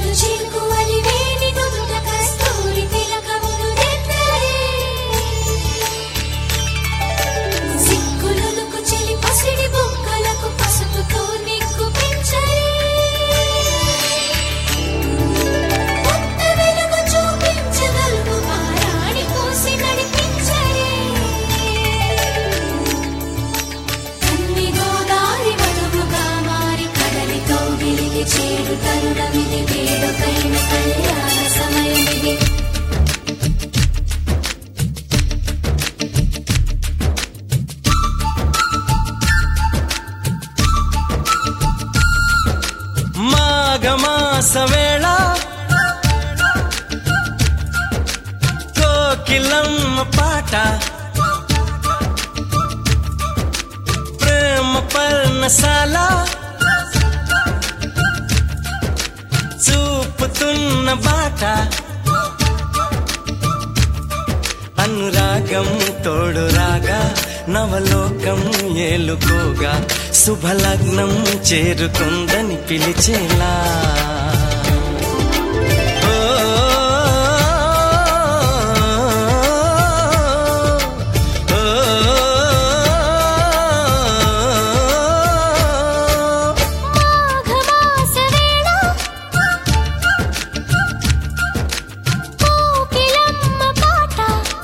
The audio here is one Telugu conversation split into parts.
ముదు చీకు అలివేణి నుదుట కస్తూరి తిలకములు దిద్దలే. సిగ్గులొలుకు చెలి పసిడి బుగ్గలకు పసుపుతో నిగ్గు పెంచలే. కొత్త వెలుగు చూపించగలుగు పారాణి పోసి నడిపించలే. కన్ని గోదారి వధువుగా మారి కడలితో గిలిగి చేడు తరుణమిది వేడుకైన కళ్యాణ సమయమిది మాఘమాస వేళ కోకిలమ్మ పాట ప్రేమ పర్ణశాల చూపుతున్న బాట అనురాగం తోడు రాగా నవలోకం ఏలుకోగా శుభలగ్నం చేరుకుందని పిలిచేలా ఓ, ఓ, ఓ. మాఘమాస వేళ కోకిలమ్మ పాట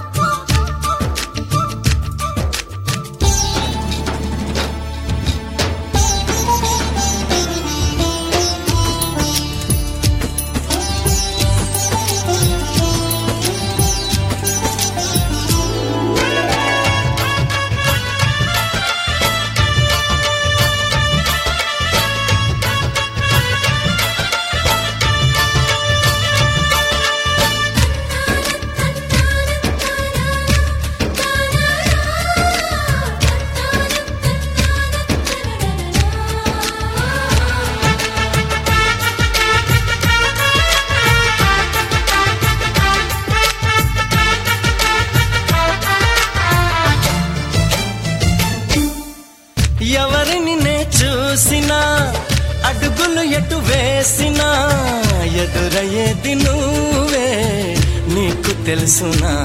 ఎవరిని నే చూసినా అడుగులు ఎటు వేసినా ఎదురయ్యేది నువ్వే నీకు తెలుసునా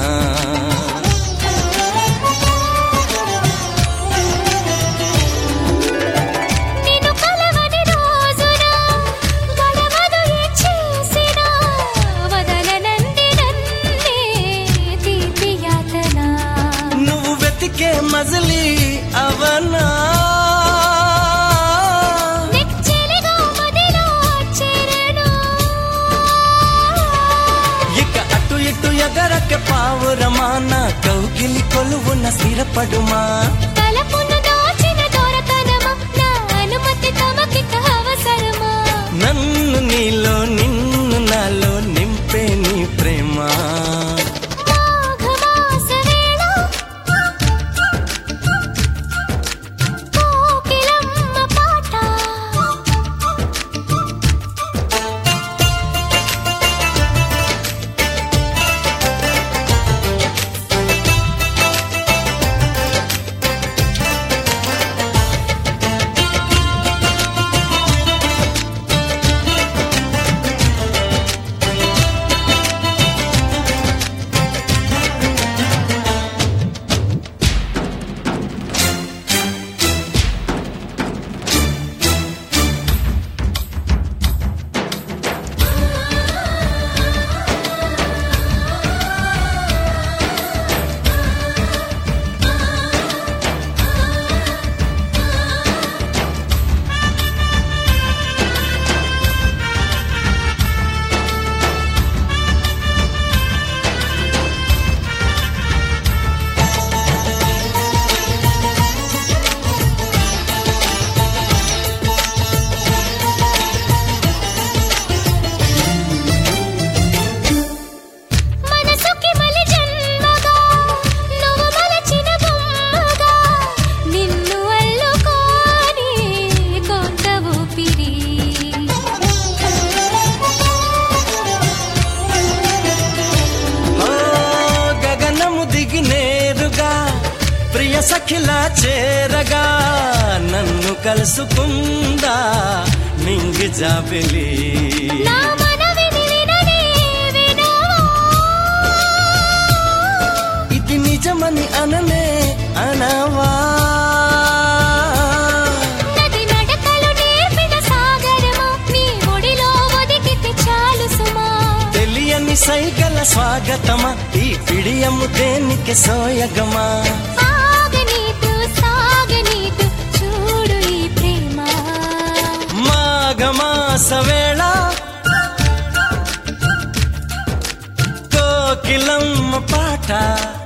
నిన్ను కలవని రోజున గడవదు ఏ చేసినా వదలనంది నన్నే తీపి యాతన నువ్వు వెతికే మజిలీ అవనా నెచ్చెలిగా మదిలో చేరను ఇక అటు ఇటు ఎగరక పావురమాన కౌగిలి కొలువున స్థిరపడుమా తలపును దాచిన దొరతనమా నా అనుమతి తమకిక అవసరమా నన్ను నీలో నిన్ను నాలో నింపే నీ ప్రేమ మాఘమాస వేళ కోకిలమ్మ పాట మనసుకి మలి జన్మగా నువ్వు మలచిన బొమ్మగా నిన్ను అల్లుకోని కొంత ఊపిరి ఓ గగనము దిగి నేరుగా ప్రియ సఖిలా చేరగా నన్ను కలుసుకుందా మింగి జాబిలి నా మనవి అని అననే అనవా నది నడకలు నేర్పిన సాగరమా నీ ఒడిలో ఒదిగితే చాలు సుమా తెలియని సైగల స్వాగతమా ఈ పిడియము దేనికి సోయగమా ఆగనీతు సాగనీతు చూడు ఈ ప్రేమ మాఘమాస వేళ కోకిలమ్మ పాట